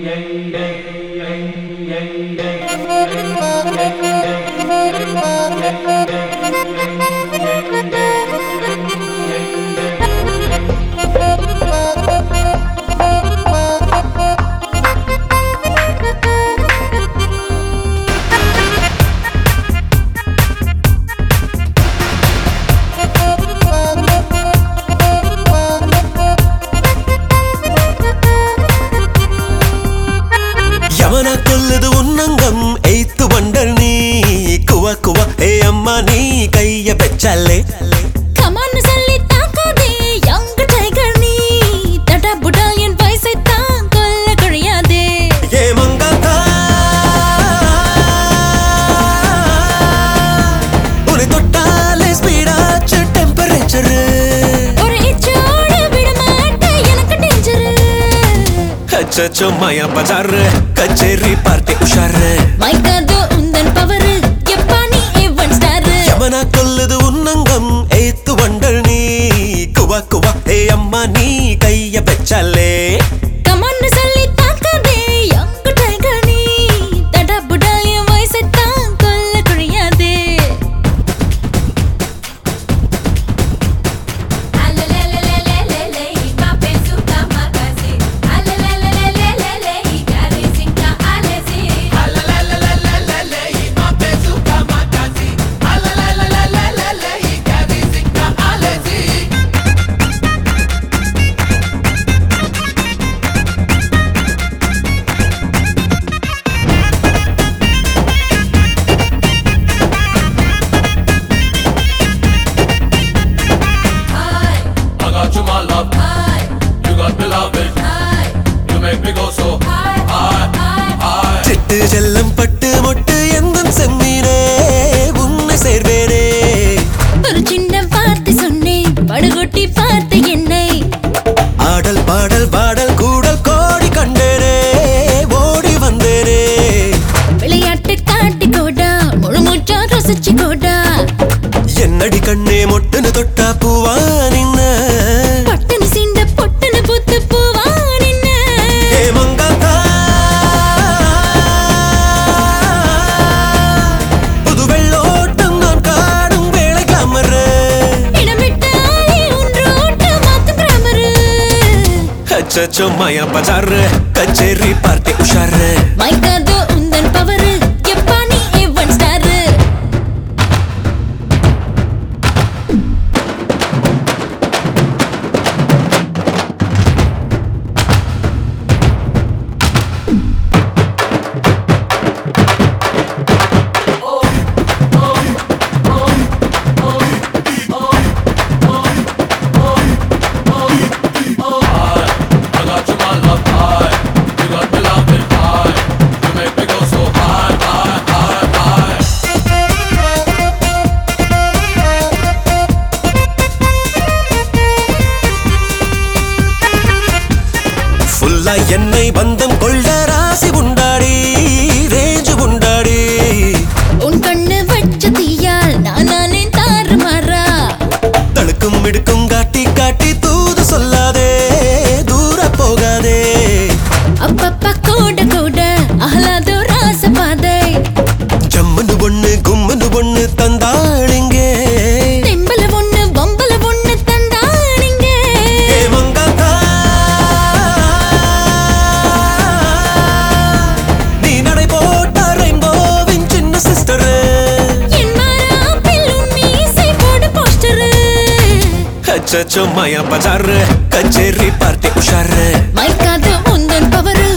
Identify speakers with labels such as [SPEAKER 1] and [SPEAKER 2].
[SPEAKER 1] యమన కొల్లదు ఉన్నంగం eighth wonder నీ కువ కువ ఏ అమ్మ నీ కయ్య పెచ్చల్లే
[SPEAKER 2] கமான்னு சொல்லி தாக்காதே young tiger நீ. தடா புடா என் வயசைத்தான் கொல்ல കഴിയാதே.
[SPEAKER 1] ఏ మంగత உன்னை தொட்டாலே ஸ்பீடாச்சு டெம்பரேச்சர்
[SPEAKER 2] ஒரு இச்சோட விட மாட்டேன், எனக்கு danger.
[SPEAKER 1] அச்சச்சோ மாயா பஜார் கச்சேரி பார்ட்டி உஷார்
[SPEAKER 2] மயக்காதோ உந்தன் power. எப்பா நீ A1 star.
[SPEAKER 1] యమన కొల్లదు ఉన్నంగం ఎయిత్ వండర్ నీ కువ కువ ఏ అమ్మ నీ కయ్య పెచ్చల్లే
[SPEAKER 2] கமான்னு சொல்லி தாக்காதே young tiger நீ. தடா புடா என் வயசைத்தான் கொல்ல കഴിയാதே.
[SPEAKER 3] I got you, my love. You got me loving. You make me go so high, high.
[SPEAKER 1] சிட்டு செல்லம் பட்டு மொட்டு எந்தன் செம்மீனே உன்னை சேர்வேனே
[SPEAKER 2] ஒரு சின்ன வார்த்தை சொன்னேன் படுகொட்டி பார்த்த என்னை
[SPEAKER 1] ஆடல் பாடல் பாடல் கூடல் கோடி கண்டேனே ஓடி வந்தேனே
[SPEAKER 2] விளையாட்டு காட்டி கோடா முழு மூச்சா ரசிச்சு கோடா
[SPEAKER 1] என்னடி கண்ணே மொட்டுன்னு தொட்டா பூவா நின்ன
[SPEAKER 2] பட்டுன்னு சீண்ட பொட்டுன்னு புத்து பூவா நின்ன
[SPEAKER 1] ஏ மங்காத்தா புது வெள்ளோட்டம் நான் காடும் வேலை கிளம்புற
[SPEAKER 2] இடமிட்டாலே ஒன்று ஓட்ட மாத்து கிராமரு
[SPEAKER 1] அச்சச்சோ மாயா பஜார் கச்சேரி பார்ட்டி உஷார்
[SPEAKER 2] மைக்காதோ உந்தன் பவரு எப்பா நீ A1 star
[SPEAKER 3] I got you, my love. High. You got me loving. High. You make me go so high, high, high, high.
[SPEAKER 1] ஃபுல்லா என்னை பந்தம் கொள்ள ராசி உண்டாடி ரேஞ்சு உண்டாடி
[SPEAKER 2] உன் கண்ணு வச்ச தீயால் நான் நானே தாறுமாறா
[SPEAKER 1] தடுக்கும் இடுக்கும் காட்டி காட்டி தூது சொல்லாதே தூர போகாதே
[SPEAKER 2] அப்பப்பா கூட கூட அகலாதோ ராசபாதை
[SPEAKER 1] ஜம்முன்னு பொண்ணு கும்முன்னு பொண்ணு தந்தாளிங்க
[SPEAKER 2] தெம்பல ஒண்ணு பொம்பல ஒண்ணு தந்தானிங்க
[SPEAKER 1] ஏ மங்காத்தா நீ நடை போட்ட ரெயின்போவின் சின்ன சிஸ்டரு
[SPEAKER 2] என் மாறாப்பில் உன் மீசை போடு போஸ்டரு
[SPEAKER 1] அச்சச்சோ மாயா பஜார் கச்சேரி பார்ட்டி உஷாரு
[SPEAKER 2] மைக்காத உந்தன் பவரு